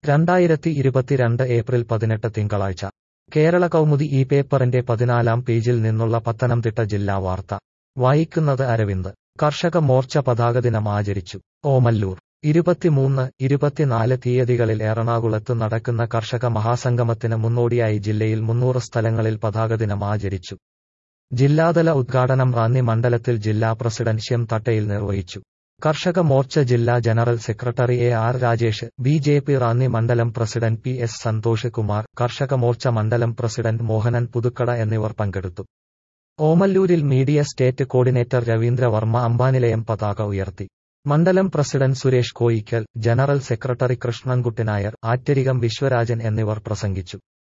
രണ്ടായിരത്തി ഇരുപത്തിരണ്ട് ഏപ്രിൽ പതിനെട്ട് തിങ്കളാഴ്ച കേരള കൗമുദി ഈ പേപ്പറിന്റെ പതിനാലാം പേജിൽ നിന്നുള്ള പത്തനംതിട്ട ജില്ലാ വാർത്ത വായിക്കുന്നത് അരവിന്ദ് കർഷക മോർച്ച പതാക ദിനം ആചരിച്ചു ഓമല്ലൂർ ഇരുപത്തിമൂന്ന് ഇരുപത്തിനാല് തീയതികളിൽ എറണാകുളത്ത് നടക്കുന്ന കർഷക മഹാസംഗമത്തിന് മുന്നോടിയായി ജില്ലയിൽ മുന്നൂറ് സ്ഥലങ്ങളിൽ പതാക ദിനം ആചരിച്ചു ജില്ലാതല ഉദ്ഘാടനം റാന്നി മണ്ഡലത്തിൽ ജില്ലാ പ്രസിഡന്റ് ശ്യം തട്ടയിൽ നിർവഹിച്ചു കർഷക മോർച്ച ജില്ലാ general secretary A R Rajesh B J P Ranni മണ്ഡലം president P S Santhosh Kumar Karshaka Morcha മണ്ഡലം പ്രസിഡന്റ് മോഹനൻ പുതുക്കട എന്നിവർ പങ്കെടുത്തു ഓമല്ലൂരിൽ media state coordinator Raveendra Varma Ambanilayam പതാക ഉയർത്തി മണ്ഡലം president Suresh Koyikkal general secretary Krishnankutty Nair Attarikam Viswarajan എന്നിവർ പ്രസംഗിച്ചു